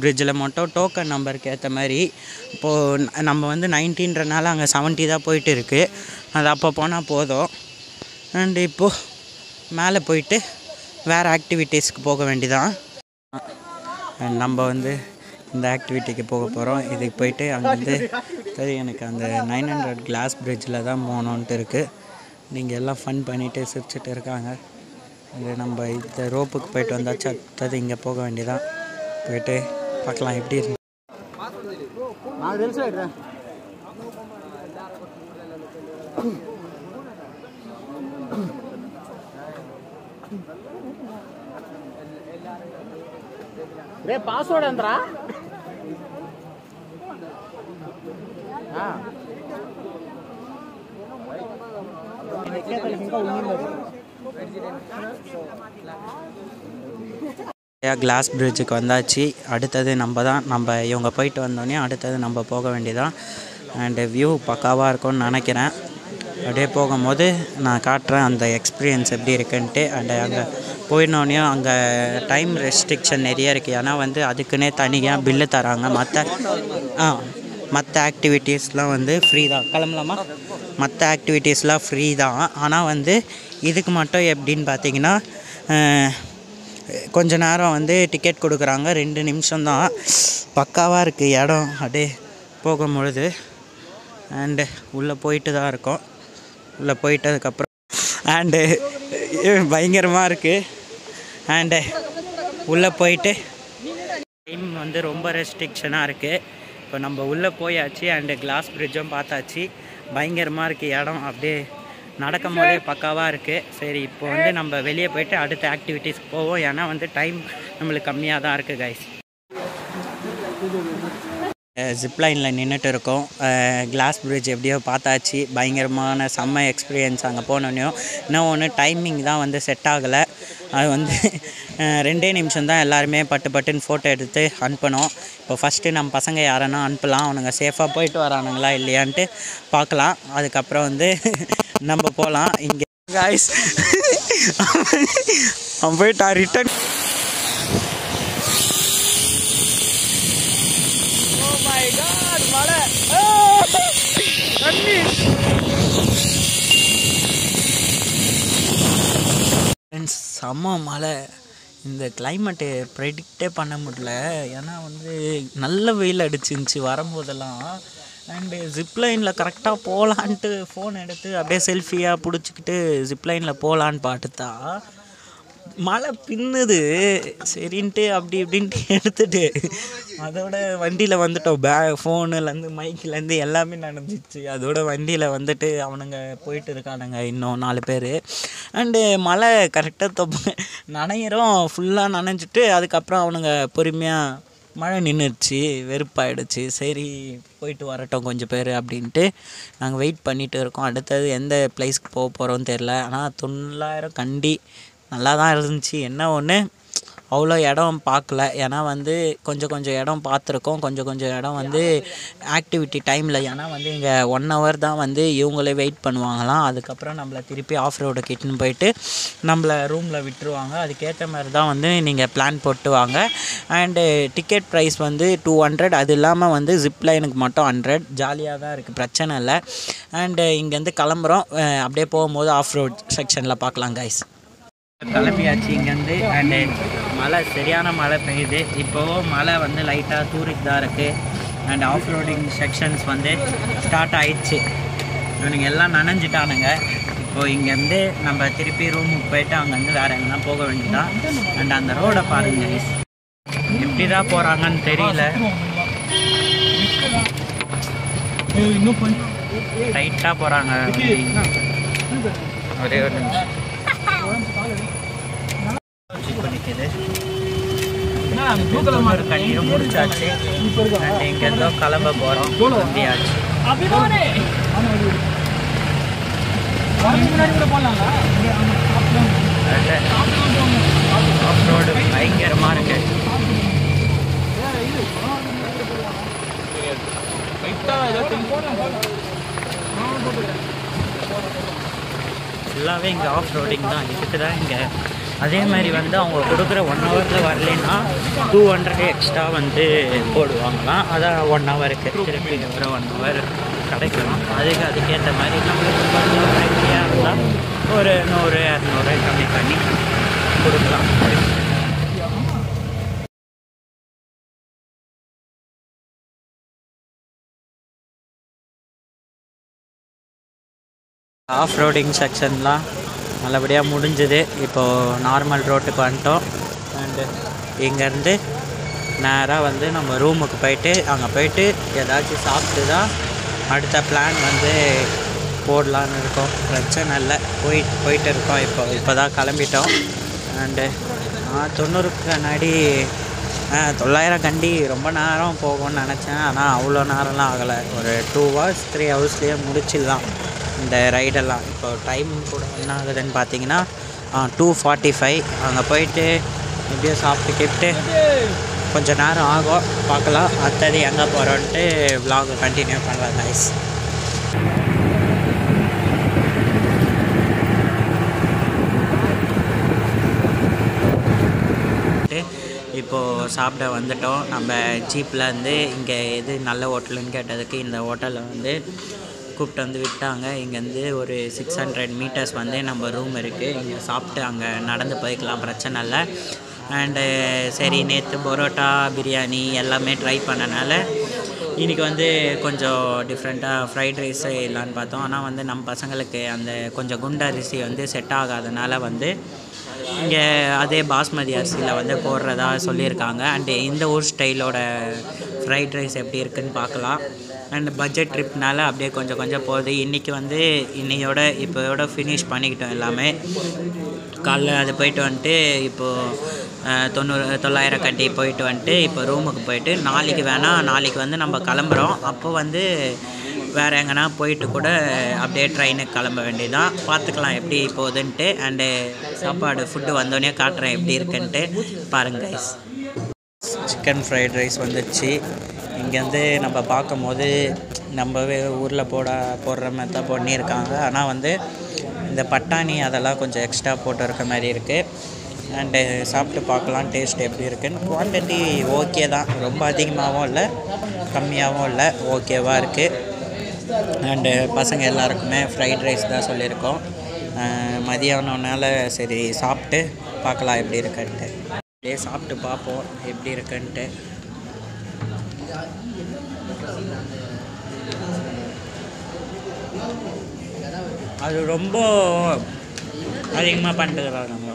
பிரிட்ஜில் மட்டும் டோக்கன் நம்பருக்கு ஏற்ற மாதிரி இப்போது நம்ம வந்து நைன்டீன்றனால அங்கே செவன்ட்டி தான் போயிட்டு இருக்குது அது அப்போ போனால் போதும் அண்ட் இப்போது மேலே போயிட்டு வேறு ஆக்டிவிட்டீஸ்க்கு போக வேண்டியதான் And நம்ம வந்து இந்த ஆக்டிவிட்டிக்கு போக போகிறோம் இதுக்கு போயிட்டு அங்கேருந்து சரி எனக்கு அந்த நைன் ஹண்ட்ரட் கிளாஸ் பிரிட்ஜில் தான் போகணுன்ட்டு இருக்குது நீங்கள் எல்லாம் ஃபன் பண்ணிவிட்டு சிரிச்சிட்டு இருக்காங்க இது நம்ம இந்த ரோப்புக்கு போயிட்டு வந்தாச்சு அடுத்தது இங்கே போக வேண்டியதான் போயிட்டு பார்க்கலாம் எப்படி இருக்கு నాకు తెలుసు ఎట్రా రే పాస్వర్డ్ ఎంతరా ఆ. ఇంకా ఉండింది கிளாஸ் பிரிட்ஜுக்கு வந்தாச்சு அடுத்தது நம்ம தான் நம்ம இவங்க போயிட்டு வந்தோடனே அடுத்தது நம்ம போக வேண்டியதான் அண்டு வியூ பக்காவாக இருக்கும்னு நினைக்கிறேன் அப்படியே போகும்போது நான் காட்டுறேன் அந்த எக்ஸ்பீரியன்ஸ் எப்படி இருக்குன்ட்டு அண்டு அங்கே போயிடனோடனையும் அங்கே டைம் ரெஸ்ட்ரிக்ஷன் நிறைய இருக்குது ஏன்னா வந்து அதுக்குன்னே தனியாக பில்லு தராங்க மற்ற ஆ மற்ற ஆக்டிவிட்டீஸ்லாம் வந்து ஃப்ரீ தான் கிளம்பலாமா மற்ற ஆக்டிவிட்டீஸ்லாம் ஃப்ரீ தான் ஆனால் வந்து இதுக்கு மட்டும் எப்படின்னு பார்த்தீங்கன்னா அஹ், கொஞ்ச நேரம் வந்து டிக்கெட் கொடுக்குறாங்க ரெண்டு நிமிஷம் தான் பக்காவாக இருக்குது இடம் அப்படியே போகும்பொழுது அண்டு உள்ளே போயிட்டு தான் இருக்கோம் உள்ளே போயிட்டதுக்கப்புறம் அண்டு பயங்கரமாக இருக்குது அண்டு உள்ளே போயிட்டு டைம் வந்து ரொம்ப ரெஸ்ட்ரிக்ஷனாக இருக்குது இப்போ நம்ம உள்ளே போயாச்சு அண்டு கிளாஸ் பிரிட்ஜும் பார்த்தாச்சு பயங்கரமாக இருக்குது இடம் அப்படியே நடக்கும் போதே பக்காவாக இருக்குது சரி இப்போ வந்து நம்ம வெளியே போயிட்டு அடுத்த ஆக்டிவிட்டீஸ்க்கு போவோம் ஏன்னா வந்து டைம் நம்மளுக்கு கம்மியாக தான் இருக்குது கைஸ் ஜிப்லைனில் நின்றுட்டு இருக்கோம் கிளாஸ் பிரிட்ஜ் எப்படியோ பார்த்தாச்சு பயங்கரமான செம்ம எக்ஸ்பீரியன்ஸ் அங்கே போனோன்னையும் இன்னும் ஒன்று டைமிங் தான் வந்து செட் ஆகலை அது வந்து அஹ், ரெண்டே நிமிஷம் தான் எல்லாருமே பட்டு பட்டுன்னு ஃபோட்டோ எடுத்து அனுப்பணும் இப்போ ஃபஸ்ட்டு நம்ம பசங்க யாரன்னா அனுப்பலாம் அவனுங்க சேஃபாக போயிட்டு வரானுங்களா இல்லையான்ட்டு பார்க்கலாம் அதுக்கப்புறம் வந்து நம்ம போகலாம் இங்கே காய்ஸ் அவன் போயிட்டா ரிட்டன் ஃப்ரெண்ட்ஸ் செம்ம மழை இந்த கிளைமேட்டு ப்ரெடிக்டே பண்ண முடியல ஏன்னா வந்து நல்ல வெயில் அடிச்சிருந்துச்சி வரும்போதெல்லாம் அண்டு ஜிப்லைனில் கரெக்டாக போகலான்ட்டு ஃபோன் எடுத்து அப்படியே செல்ஃபியாக பிடிச்சிக்கிட்டு ஜிப்லைனில் போகலான்னு பார்த்துட்டா மழை பின்னுது சரின்ட்டு அப்படி இப்படின்ட்டு எடுத்துட்டு அதோட வண்டியில் வந்துட்டோம் பே ஃபோனுலேருந்து மைக்கிலேருந்து எல்லாமே நடந்துச்சு அதோட வண்டியில் வந்துட்டு அவனுங்க போயிட்டு இருக்கானுங்க இன்னும் நாலு பேர் அண்டு மழை கரெக்டாக தொப்ப நனையிறோம் ஃபுல்லாக நனைஞ்சிட்டு அதுக்கப்புறம் அவனுங்க பொறுமையாக மழை நின்றுச்சு வெறுப்பாயிடுச்சு சரி போயிட்டு வரட்டும் கொஞ்சம் பேர் அப்படின்ட்டு நாங்கள் வெயிட் பண்ணிட்டு இருக்கோம் அடுத்தது எந்த பிளேஸ்க்கு போக போகிறோம்னு தெரில ஆனால் தொள்ளாயிரம் கண்டி நல்லா தான் இருந்துச்சு என்ன ஒன்று அவ்வளோ இடம் பார்க்கல ஏன்னா வந்து கொஞ்சம் கொஞ்சம் இடம் பார்த்துருக்கோம் கொஞ்சம் கொஞ்சம் இடம் வந்து ஆக்டிவிட்டி டைமில் ஏன்னா வந்து இங்கே ஒன் ஹவர் தான் வந்து இவங்களே வெயிட் பண்ணுவாங்களாம் அதுக்கப்புறம் நம்மளை திருப்பி ஆஃப் ரோடு கிட்டுன்னு போயிட்டு நம்மளை ரூமில் விட்டுருவாங்க அதுக்கேற்ற மாதிரி தான் வந்து நீங்கள் பிளான் போட்டு வாங்க அண்டு டிக்கெட் ப்ரைஸ் வந்து டூ ஹண்ட்ரட் அது இல்லாமல் வந்து ஜிப் லைனுக்கு மட்டும் ஹண்ட்ரட் ஜாலியாக தான் இருக்குது பிரச்சனை இல்லை அண்டு இங்கேருந்து கிளம்புறோம் அஹ் அப்படியே போகும்போது ஆஃப் ரோட் செக்ஷனில் பார்க்கலாம் கைஸ் கிளம்பியாச்சு இங்கேருந்து அண்டு மழை சரியான மழை பெய்யுது இப்போது மழை வந்து லைட்டாக தூரிட்டு தான் இருக்குது அண்ட் ஆஃப் ரோடிங் செக்ஷன்ஸ் வந்து ஸ்டார்ட் ஆயிடுச்சு இவனுங்க எல்லாம் நனைஞ்சிட்டானுங்க இப்போ இங்கேருந்து நம்ம திருப்பி ரூமுக்கு போயிட்டு அங்கேருந்து வேறு எங்கன்னா போக வேண்டியதான் அண்ட் அந்த ரோடை பாருங்க guys. எப்படி தான் போகிறாங்கன்னு தெரியல டைட்டாக போகிறாங்க ஒரே ஒரு நிமிஷம் இப்போ நிற்கிது ஒரு கண்ணீரும் முடிச்சாச்சு அண்ட் இங்கேருந்தோ கிளம்ப போகிறோம் வந்தியாச்சு ஆஃப் ரோடு பயங்கரமாக இருக்கு ஃபுல்லாகவே இங்கே ஆஃப் ரோடிங் தான் இதுக்கு தான் இங்கே அதே மாதிரி வந்து அவங்க கொடுக்குற ஒன் ஹவரில் வரலைன்னா டூ ஹண்ட்ரட் எக்ஸ்ட்ரா வந்து போடுவாங்களாம் அதான் ஒன் ஹவருக்கு திருப்பி ஒரு ஒன் ஹவர் கிடைக்கும் அதுக்கு அதுக்கேற்ற மாதிரி நம்மளுக்கு கொஞ்சம் ஃப்ரெண்ட்லியாக இருந்தால் ஒரு நூறு இரநூறு கம்மி பண்ணி கொடுக்கலாம் ஆஃப் ரோடிங் செக்ஷன்லாம் நல்லபடியாக முடிஞ்சுது இப்போது நார்மல் ரோட்டுக்கு வந்துட்டோம் அண்டு இங்கேருந்து நேராக வந்து நம்ம ரூமுக்கு போயிட்டு அங்கே போயிட்டு ஏதாச்சும் சாப்பிட்டு தான் அடுத்த பிளான் வந்து போடலான்னு இருக்கோம் பிரச்சனை இல்லை போய் போயிட்டு இருக்கோம் இப்போ இப்போ தான் கிளம்பிட்டோம் அண்டு நான் தொண்ணூறுக்கு கண்ணாடி ஆ, தொள்ளாயிரம் கண்டி ரொம்ப நேரம் போகும்னு நினச்சேன் ஆனால் அவ்வளோ நேரம்லாம் ஆகலை ஒரு டூ ஹவர்ஸ் த்ரீ ஹவர்ஸ்லேயே முடிச்சிடலாம் இந்த ரைடெல்லாம் இப்போ டைம் கூட என்ன ஆகுதுன்னு பார்த்தீங்கன்னா டூ ஃபார்ட்டி ஃபைவ் அங்கே போயிட்டு எப்படியோ சாப்பிட்டு கிப்ட்டு கொஞ்சம் நேரம் ஆகும் பார்க்கலாம் அடுத்தது எங்கே போகிறோன்ட்டு vlog கண்டினியூ பண்ணலாம் நைஸ் இப்போது சாப்பிட வந்துட்டோம் நம்ம ஜீப்பில் இருந்து இங்கே எது நல்ல ஹோட்டலுன்னு கேட்டதுக்கு இந்த ஹோட்டலில் வந்து கூப்பிட்டு வந்து விட்டாங்க இங்கேருந்து ஒரு சிக்ஸ் ஹண்ட்ரட் மீட்டர்ஸ் வந்து நம்ம ரூம் இருக்குது இங்கே சாப்பிட்டு அங்கே நடந்து போய்க்கலாம் பிரச்சனை இல்லை அண்டு சரி நேற்று பரோட்டா பிரியாணி எல்லாமே ட்ரை பண்ணனால இன்றைக்கி வந்து கொஞ்சம் டிஃப்ரெண்ட்டாக ஃப்ரைட் ரைஸ் இல்லைன்னு பார்த்தோம் ஆனால் வந்து நம்ம பசங்களுக்கு அந்த கொஞ்சம் குண்டு அரிசி வந்து செட் ஆகாதனால வந்து இங்கே அதே பாஸ்மதி அரிசியில் வந்து போடுறதா சொல்லியிருக்காங்க அண்டு இந்த ஊர் ஸ்டைலோட ஃப்ரைட் ரைஸ் எப்படி இருக்குன்னு பார்க்கலாம் அண்ட் பட்ஜெட் ட்ரிப்னால அப்படியே கொஞ்சம் கொஞ்சம் போகுது இன்றைக்கி வந்து இன்னையோட இப்போயோட ஃபினிஷ் பண்ணிக்கிட்டோம் எல்லாமே காலைல அது போயிட்டு வந்துட்டு இப்போது அஹ், தொண்ணூறு தொள்ளாயிரம் கட்டி போயிட்டு வந்துட்டு இப்போ ரூமுக்கு போயிட்டு நாளைக்கு வேணால் நாளைக்கு வந்து நம்ம கிளம்புறோம் அப்போ வந்து வேறு எங்கன்னா போயிட்டு கூட அப்படியே ட்ரெயினுக்கு கிளம்ப வேண்டியதான் பார்த்துக்கலாம் எப்படி போகுதுன்ட்டு அண்டு சாப்பாடு ஃபுட்டு வந்தோடனே காட்டுறேன் எப்படி இருக்குன்ட்டு பாருங்க கைஸ் சிக்கன் ஃப்ரைட் ரைஸ் வந்துடுச்சு இங்கேருந்து நம்ம பார்க்கும்போது நம்ம ஊரில் போட போடுற மாதிரி தான் பண்ணியிருக்காங்க ஆனால் வந்து இந்த பட்டாணி அதெல்லாம் கொஞ்சம் எக்ஸ்ட்ரா போட்டு இருக்க மாதிரி இருக்குது அண்டு சாப்பிட்டு பார்க்கலாம் டேஸ்ட் எப்படி இருக்குன்னு குவான்டிட்டி ஓகே தான் ரொம்ப அதிகமாகவும் இல்லை கம்மியாகவும் இல்லை ஓகேவாக இருக்குது அண்டு பசங்க எல்லாருக்குமே ஃப்ரைட் ரைஸ் தான் சொல்லியிருக்கோம் அஹ் மதியானம்னால சரி சாப்பிட்டு பார்க்கலாம் எப்படி இருக்குன்ட்டு அப்படியே சாப்பிட்டு பார்ப்போம் எப்படி இருக்குன்ட்டு அது ரொம்ப அதிகமாக பண்ணிட்டுக்கிறாங்க நம்ம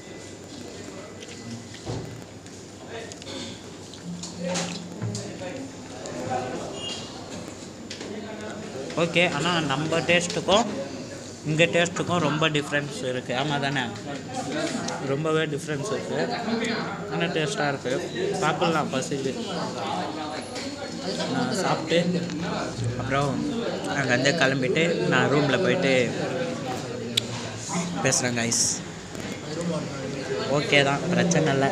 ஓகே ஆனால் நம்ம டேஸ்ட்டுக்கும் இங்கே டேஸ்ட்டுக்கும் ரொம்ப டிஃப்ரென்ஸ் இருக்குது ஆமாம் தானே ரொம்பவே டிஃப்ரென்ஸ் இருக்குது ஆனால் டேஸ்ட்டாக இருக்குது சாப்பிட்லாம் பசிக்கு நான் சாப்பிட்டு அப்புறம் அங்கேருந்து கிளம்பிட்டு நான் ரூமில் போயிட்டு பேசுகிறேன் கைஸ் ஓகே தான் பிரச்சனை இல்லை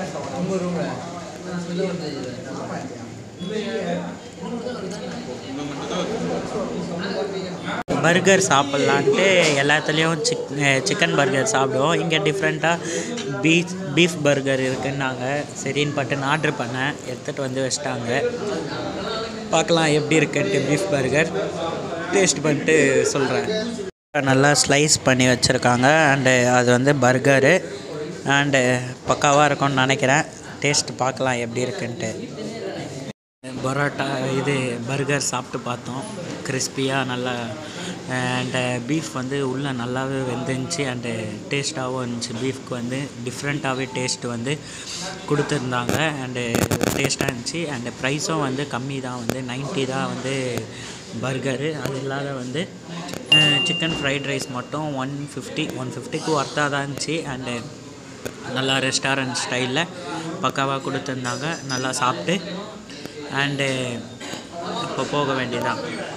பர்கர் சாப்பிட்லான்ட்டு எல்லாத்துலேயும் சிக் சிக்கன் பர்கர் சாப்பிடுவோம் இங்கே டிஃப்ரெண்ட்டாக பீஃப் பீஃப் பர்கர் இருக்குன்னாங்க சரின்னு பட்டு ஆர்டர் பண்ணேன் எடுத்துகிட்டு வந்து வச்சிட்டாங்க பார்க்கலாம் எப்படி இருக்குன்ட்டு பீஃப் பர்கர் டேஸ்ட் பண்ணிட்டு சொல்கிறேன் நல்லா ஸ்லைஸ் பண்ணி வச்சுருக்காங்க அண்டு அது வந்து பர்கரு அண்டு பக்காவாக இருக்கும்னு நினைக்கிறேன் டேஸ்ட் பார்க்கலாம் எப்படி இருக்குன்ட்டு பரோட்டா இது பர்கர் சாப்பிட்டு பார்த்தோம் கிறிஸ்பியாக நல்லா அண்டு பீஃப் வந்து உள்ளே நல்லாவே வெந்துருந்துச்சு அண்டு டேஸ்ட்டாகவும் இருந்துச்சு பீஃப்க்கு வந்து டிஃப்ரெண்ட்டாகவே டேஸ்ட் வந்து கொடுத்துருந்தாங்க அண்டு டேஸ்ட்டாக இருந்துச்சு அண்டு ப்ரைஸும் வந்து கம்மி தான் வந்து 90 தான் வந்து பர்கரு அது இல்லாத வந்து சிக்கன் ஃப்ரைட் ரைஸ் மட்டும் ஒன் ஃபிஃப்டி ஒன் ஃபிஃப்டிக்கு ஒர்த்தாக தான் இருந்துச்சு அண்டு நல்லா ரெஸ்டாரண்ட் ஸ்டைலில் பக்காவாக கொடுத்துருந்தாங்க நல்லா சாப்பிட்டு அண்டு இப்போ போக வேண்டியதான்